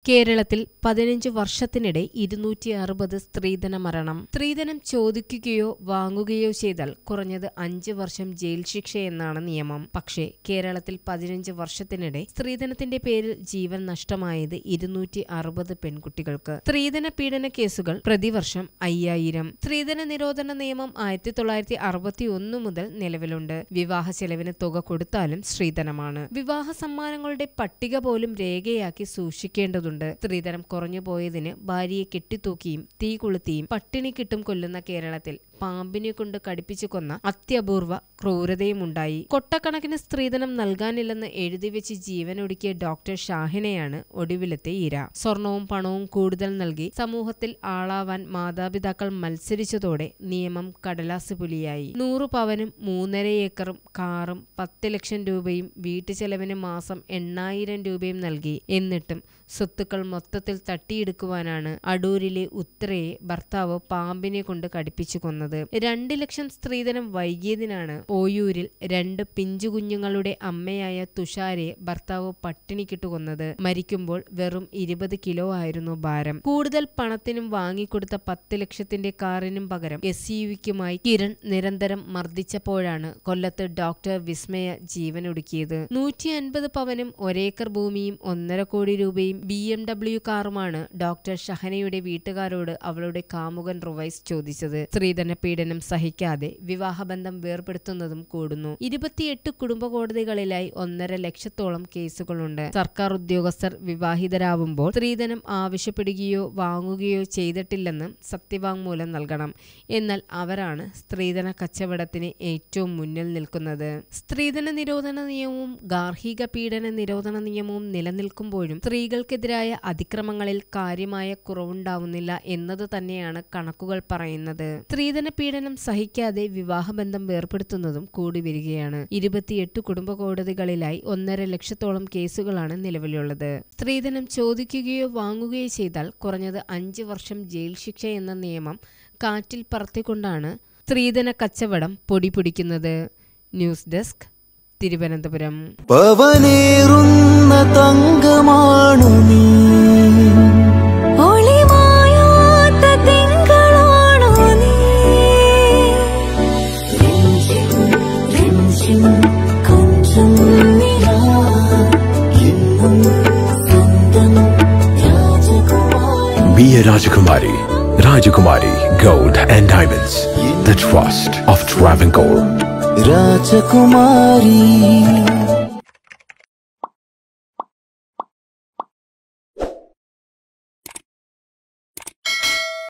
കേരളത്തിൽ പതിനഞ്ച് വർഷത്തിനിടെ ഇരുന്നൂറ്റി അറുപത് സ്ത്രീധന മരണം സ്ത്രീധനം ചോദിക്കുകയോ വാങ്ങുകയോ ചെയ്താൽ കുറഞ്ഞത് അഞ്ച് വർഷം ജയിൽ ശിക്ഷയെന്നാണ് നിയമം പക്ഷേ കേരളത്തിൽ പതിനഞ്ച് വർഷത്തിനിടെ സ്ത്രീധനത്തിന്റെ പേരിൽ ജീവൻ നഷ്ടമായത് ഇരുന്നൂറ്റി അറുപത് പെൺകുട്ടികൾക്ക് സ്ത്രീധന പീഡന കേസുകൾ പ്രതിവർഷം അയ്യായിരം സ്ത്രീധന നിരോധന നിയമം ആയിരത്തി തൊള്ളായിരത്തി അറുപത്തി ഒന്ന് മുതൽ നിലവിലുണ്ട് വിവാഹ ചെലവിന് തുക കൊടുത്താലും സ്ത്രീധനമാണ് വിവാഹ സമ്മാനങ്ങളുടെ പട്ടിക പോലും രേഖയാക്കി സൂക്ഷിക്കേണ്ടതുണ്ട് സ്ത്രീധനം കുറഞ്ഞു പോയതിന് ഭാര്യയെ കെട്ടിത്തൂക്കിയും തീ കൊളുത്തിയും പട്ടിണി കിട്ടും കൊല്ലുന്ന കേരളത്തിൽ പാമ്പിനെ കൊണ്ട് കടിപ്പിച്ചു കൊന്ന അത്യപൂർവ ക്രൂരതയുമുണ്ടായി കൊട്ടക്കണക്കിന് സ്ത്രീധനം നൽകാനില്ലെന്ന് എഴുതി വെച്ച് ജീവനൊടുക്കിയ ഡോക്ടർ ഷാഹിനെയാണ് ഒടുവിലത്തെ ഇര സ്വർണവും പണവും കൂടുതൽ നൽകി സമൂഹത്തിൽ ആളാവാൻ മാതാപിതാക്കൾ മത്സരിച്ചതോടെ നിയമം കടലാസ് പുലിയായി നൂറു പവനും മൂന്നര ഏക്കറും കാറും പത്ത് ലക്ഷം രൂപയും വീട്ടുചെലവിന് മാസം എണ്ണായിരം രൂപയും നൽകി എന്നിട്ടും സ്വത്തുക്കൾ മൊത്തത്തിൽ തട്ടിയെടുക്കുവാനാണ് അടൂരിലെ ഉത്തരയെ ഭർത്താവ് പാമ്പിനെ കൊണ്ട് കടിപ്പിച്ചു കൊന്നത് രണ്ട് ലക്ഷം സ്ത്രീധനം വൈകിയതിനാണ് ഓയൂരിൽ രണ്ട് പിഞ്ചുകുഞ്ഞുങ്ങളുടെ അമ്മയായ തുഷാരെ ഭർത്താവ് പട്ടിണിക്കിട്ടു കൊന്നത് മരിക്കുമ്പോൾ വെറും ഇരുപത് കിലോ ആയിരുന്നു ഭാരം കൂടുതൽ പണത്തിനും വാങ്ങിക്കൊടുത്ത പത്ത് ലക്ഷത്തിന്റെ കാറിനും പകരം എസ് യുവിക്കുമായി കിരൺ നിരന്തരം മർദ്ദിച്ചപ്പോഴാണ് കൊല്ലത്ത് ഡോക്ടർ വിസ്മയ ജീവനൊടുക്കിയത് നൂറ്റി അൻപത് പവനും ഒരേക്കർ ഭൂമിയും ഒന്നര കോടി രൂപയും ബി എം ഡബ്ല്യു കാറുമാണ് ഡോക്ടർ ഷഹനയുടെ വീട്ടുകാരോട് അവളുടെ കാമുകൻ റുവൈസ് ചോദിച്ചത് സ്ത്രീധന പീഡനം സഹിക്കാതെ വിവാഹബന്ധം വേർപെടുത്തുന്നതും കൂടുന്നു ഇരുപത്തിയെട്ട് കുടുംബ കോടതികളിലായി ഒന്നര ലക്ഷത്തോളം കേസുകളുണ്ട് സർക്കാർ ഉദ്യോഗസ്ഥർ വിവാഹിതരാവുമ്പോൾ സ്ത്രീധനം ആവശ്യപ്പെടുകയോ വാങ്ങുകയോ ചെയ്തിട്ടില്ലെന്ന് സത്യവാങ്മൂലം നൽകണം എന്നാൽ അവരാണ് സ്ത്രീധന കച്ചവടത്തിന് ഏറ്റവും മുന്നിൽ നിൽക്കുന്നത് സ്ത്രീധന നിരോധന നിയമവും ഗാർഹിക പീഡന നിരോധന നിയമവും നിലനിൽക്കുമ്പോഴും സ്ത്രീകൾക്കെതിരായ അതിക്രമങ്ങളിൽ കാര്യമായ കുറവുണ്ടാവുന്നില്ല എന്നത് തന്നെയാണ് കണക്കുകൾ പറയുന്നത് സ്ത്രീധന പീഡനം സഹിക്കാതെ വിവാഹബന്ധം വേർപെടുത്തുന്നതും കൂടി വരികയാണ് ഇരുപത്തിയെട്ട് കുടുംബ കോടതികളിലായി ഒന്നര ലക്ഷത്തോളം കേസുകളാണ് നിലവിലുള്ളത് സ്ത്രീധനം ചോദിക്കുകയോ വാങ്ങുകയോ ചെയ്താൽ കുറഞ്ഞത് അഞ്ച് വർഷം ജയിൽ ശിക്ഷ എന്ന നിയമം കാറ്റിൽ പറത്തിക്കൊണ്ടാണ് സ്ത്രീധന കച്ചവടം പൊടിപിടിക്കുന്നത് ന്യൂസ് ഡെസ്ക് തിരുവനന്തപുരം പവനേറുന്ന തങ്കമാണു നീ ഒളിമായാത്ത തിങ്കളാണോ നീ രഞ്ജിം രഞ്ജിം കൊഞ്ചം നിലാ എന്നും സ്വന്തം രാജകുമാരി Be a Rajakumari. Rajakumari Gold and Diamonds. The trust of Travancore. രാജകുമാരി